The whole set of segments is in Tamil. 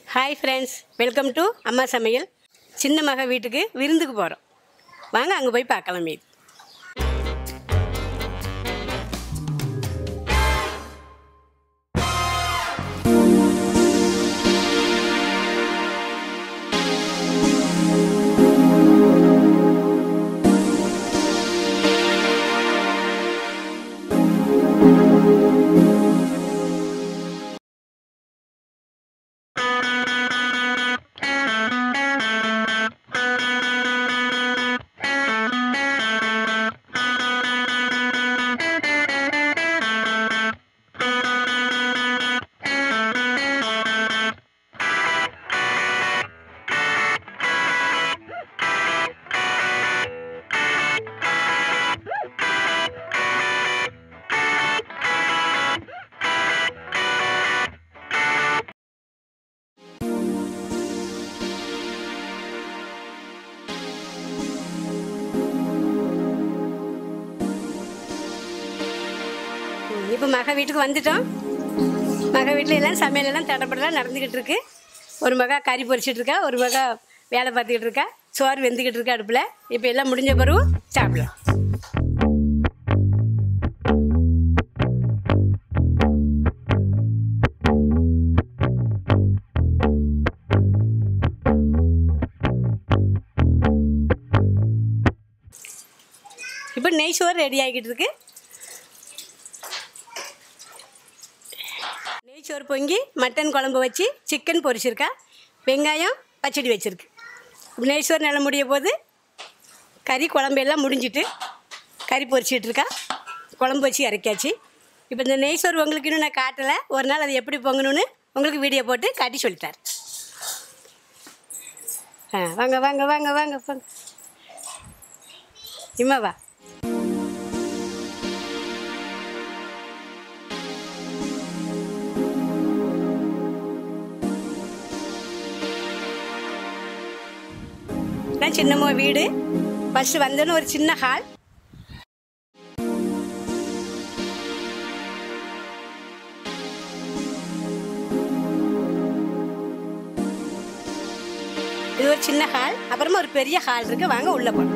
ஹாய் ஃப்ரெண்ட்ஸ் வெல்கம் டு அம்மா சமையல் சின்ன மக வீட்டுக்கு விருந்துக்கு போகிறோம் வாங்க அங்கே போய் பார்க்கலாம் மீது இப்போ மக வீட்டுக்கு வந்துட்டோம் மக வீட்டில் எல்லாம் சமையல் எல்லாம் தடப்படலாம் நடந்துக்கிட்டு இருக்கு ஒரு மகா கறி பொரிச்சிட்டு இருக்கா ஒரு மகா வேலை பார்த்துக்கிட்டு இருக்கா சோறு வெந்துக்கிட்டு இருக்கா அடுப்பில் இப்போ எல்லாம் முடிஞ்ச பிறகு சாப்பிடலாம் இப்போ நெய் சோறு ரெடி ஆகிக்கிட்டு இருக்கு நெய் சோறு பொங்கி மட்டன் குழம்பு வச்சு சிக்கன் பொரிச்சிருக்கா வெங்காயம் பச்சடி வச்சுருக்கு நெய் சோறு நல்லா முடிய போது கறி குழம்பு எல்லாம் முடிஞ்சிட்டு கறி பொரிச்சிட்டு இருக்கா குழம்பு வச்சு இறக்கியாச்சு இப்போ இந்த நெய் சோறு உங்களுக்கு இன்னும் நான் காட்டலை ஒரு நாள் அது எப்படி பொங்கணும்னு உங்களுக்கு வீடியோ போட்டு காட்டி சொல்லிட்டார் ஆ வாங்க வாங்க வாங்க வாங்க வாங்க இம்மா வா இதான் சின்னம்மா வீடு ஃபஸ்ட்டு வந்தோன்னு ஒரு சின்ன ஹால் இது ஒரு சின்ன ஹால் அப்புறமா ஒரு பெரிய ஹால் இருக்கு வாங்க உள்ள போகலாம்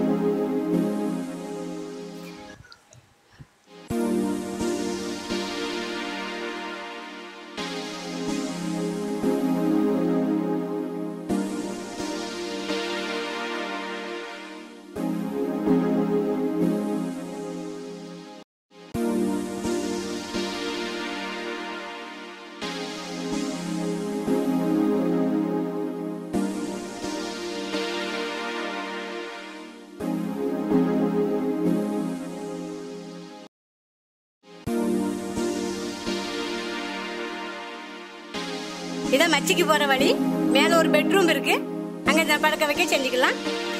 இதான் மச்சிக்கு போற வழி மேல ஒரு பெட்ரூம் இருக்கு அங்க இந்த படுக்க வைக்க செஞ்சுக்கலாம்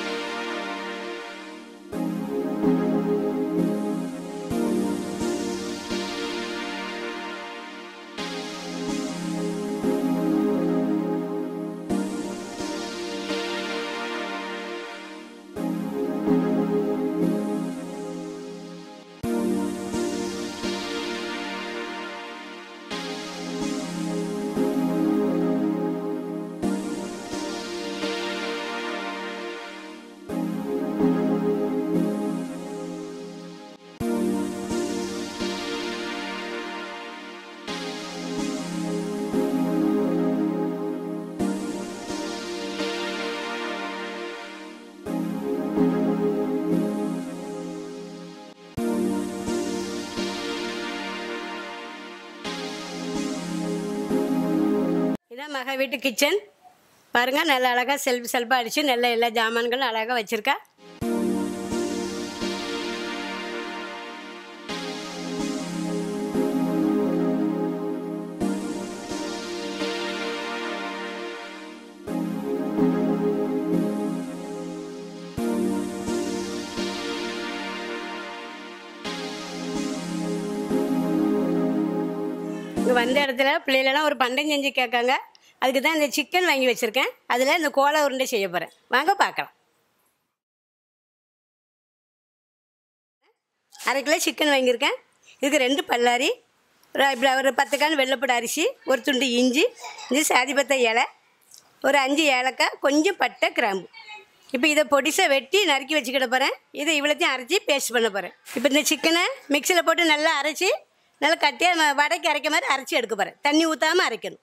இதான் மக வீட்டு கிச்சன் பாருங்க நல்ல அழகா செல்ஃப் செல்ஃபாக அடிச்சு நல்ல எல்லா ஜாமான்களும் அழகாக வச்சிருக்கா இங்கே வந்த இடத்துல பிள்ளைகளெல்லாம் ஒரு பண்டம் செஞ்சு கேட்காங்க அதுக்கு தான் இந்த சிக்கன் வாங்கி வச்சுருக்கேன் அதில் இந்த கோலா உருண்டை செய்ய போகிறேன் வாங்க பார்க்கலாம் அரை கிலோ சிக்கன் வாங்கியிருக்கேன் இதுக்கு ரெண்டு பல்லாரி ஒரு இப்படி ஒரு பத்து கான் வெள்ளைப்பூடு அரிசி ஒரு துண்டு இஞ்சி இது சாதிபத்த இலை ஒரு அஞ்சு ஏலக்காய் கொஞ்சம் பட்டை கிராம்பு இப்போ இதை பொடிசாக வெட்டி நறுக்கி வச்சுக்கிட போகிறேன் இதை இவ்வளோத்தையும் அரைச்சி பேஸ்ட் பண்ண போகிறேன் இப்போ இந்த சிக்கனை மிக்சியில் போட்டு நல்லா அரைச்சி நல்லா கட்டியாக வடைக்கு அரைக்க மாதிரி அரைச்சி எடுக்க போகிறேன் தண்ணி ஊற்றாமல் அரைக்கணும்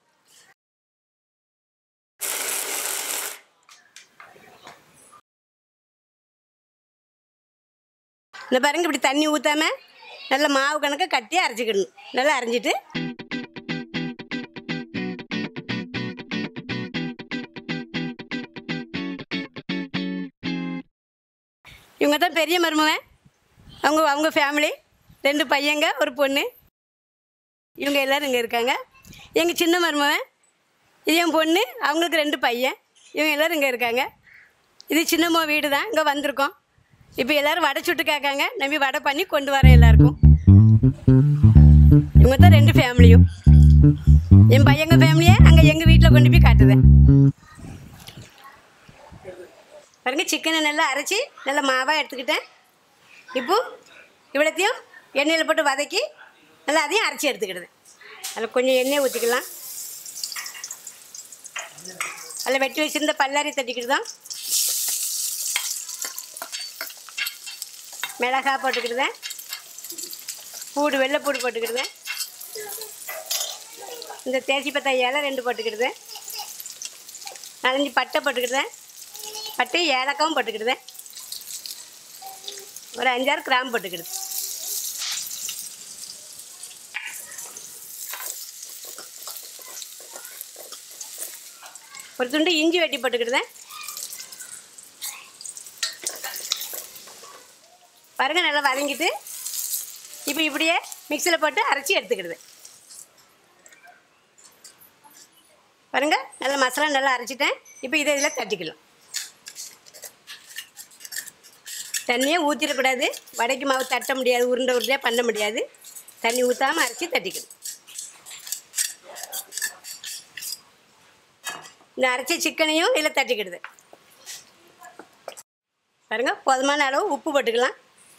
இந்த பாருங்க இப்படி தண்ணி ஊற்றாம நல்ல மாவு கணக்க கட்டி அரைச்சிக்கிடணும் நல்லா அரைஞ்சிட்டு இவங்க தான் பெரிய மருமவன் அவங்க அவங்க ஃபேமிலி ரெண்டு பையங்க ஒரு பொண்ணு இவங்க எல்லோரும் இங்கே இருக்காங்க எங்கள் சின்ன மருமவன் இது என் பொண்ணு அவங்களுக்கு ரெண்டு பையன் இவங்க எல்லோரும் இங்கே இருக்காங்க இது சின்னம்மா வீடு தான் இங்கே வந்திருக்கோம் இப்போ எல்லோரும் வடை சுட்டு கேட்காங்க நம்பி வடை பண்ணி கொண்டு வரேன் எல்லாருக்கும் இவங்க தான் ரெண்டு ஃபேமிலியும் என் பையங்க ஃபேமிலியை அங்கே எங்கள் வீட்டில் கொண்டு போய் காட்டுதேன் பாருங்க சிக்கனை நல்லா அரைச்சி நல்லா மாவாக எடுத்துக்கிட்டேன் இப்போ இவ்வளோத்தையும் எண்ணெயில் போட்டு வதக்கி நல்லா அதையும் அரைச்சி எடுத்துக்கிடுது அதில் கொஞ்சம் எண்ணெய் ஊற்றிக்கலாம் அதில் வெட்டி வச்சுருந்த பல்லாரி தட்டிக்கிட்டு தான் மிளகா போட்டுக்கிடுதேன் பூடு வெள்ளைப்பூடு போட்டுக்கிடுதேன் இந்த தேசி பத்தா இலை ரெண்டு போட்டுக்கிடுதேன் நாலஞ்சு பட்டை போட்டுக்கிடுதேன் பட்டை ஏலக்காவும் போட்டுக்கிடுதேன் ஒரு அஞ்சாறு கிராம் போட்டுக்கிடுது ஒரு துண்டு இஞ்சி வெட்டி போட்டுக்கிடுதேன் பாருங்க நல்லா வதங்கிட்டு இப்போ இப்படியே மிக்சியில் போட்டு அரைச்சி எடுத்துக்கிடுது பாருங்க நல்லா மசாலா நல்லா அரைச்சிட்டேன் இப்போ இதை இதில் தட்டிக்கலாம் தண்ணியே ஊற்றிடக்கூடாது வடைக்கு மாவு தட்ட முடியாது உருண்டை உருண்டையாக பண்ண முடியாது தண்ணி ஊற்றாமல் அரைச்சி தட்டிக்கணும் இந்த அரைச்ச சிக்கனையும் இதில் தட்டிக்கிடுது பாருங்க போதுமான அளவு உப்பு போட்டுக்கலாம்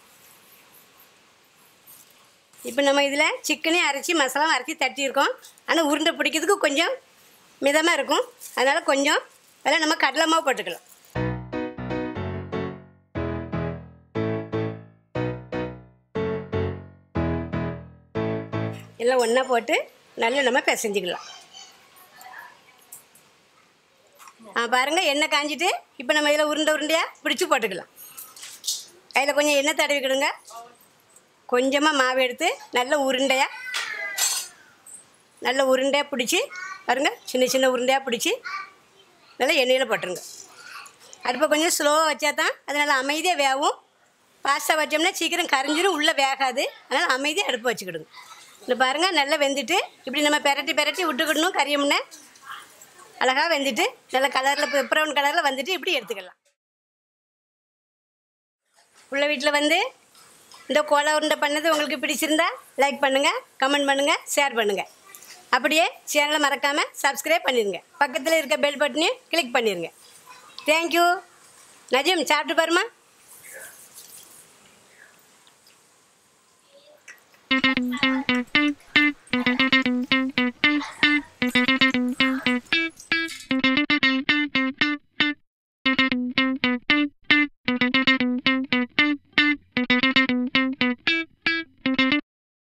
இப்போ நம்ம இதில் சிக்கனையும் அரைச்சி மசாலாவும் அரைச்சி தட்டியிருக்கோம் ஆனால் உருண்டை பிடிக்கிறதுக்கு கொஞ்சம் மிதமாக இருக்கும் அதனால் கொஞ்சம் அதில் நம்ம கடலை மாவு போட்டுக்கலாம் எல்லாம் ஒன்றா போட்டு நல்லா நம்ம பிசைஞ்சிக்கலாம் ஆ பாருங்கள் எண்ணெய் காஞ்சிட்டு இப்போ நம்ம இதில் உருண்டை உருண்டையாக பிடிச்சி போட்டுக்கலாம் அதில் கொஞ்சம் எண்ணெய் தடவிக்கிடுங்க கொஞ்சமாக மாவு எடுத்து நல்ல உருண்டையாக நல்ல உருண்டையாக பிடிச்சி பாருங்க சின்ன சின்ன உருண்டையாக பிடிச்சி நல்லா எண்ணெயில் போட்டுருங்க அடுப்பை கொஞ்சம் ஸ்லோவாக வச்சா தான் அது நல்லா அமைதியாக வேகும் பாஸ்தா வச்சோம்னா சீக்கிரம் கரைஞ்சிரும் உள்ளே வேகாது அதனால் அமைதியாக அடுப்பு வச்சுக்கிடுங்க இந்த பாருங்கள் நல்லா வெந்துட்டு இப்படி நம்ம பெரட்டி பெரட்டி விட்டுக்கிடணும் கறியமுன்னே அழகாக வெந்துட்டு நல்ல கலரில் ப்ரௌன் கலரில் வந்துட்டு இப்படி எடுத்துக்கலாம் உள்ள வீட்டில் வந்து இந்த கோலா உருண்டை பண்ணது உங்களுக்கு பிடிச்சிருந்தா லைக் பண்ணுங்கள் கமெண்ட் பண்ணுங்கள் ஷேர் பண்ணுங்கள் அப்படியே சேனலை மறக்காமல் சப்ஸ்கிரைப் பண்ணிடுங்க பக்கத்தில் இருக்க பெல் பட்டனையும் கிளிக் பண்ணிடுங்க தேங்க்யூ நஜீம் சாப்பிட்டு பாருமா Thank you.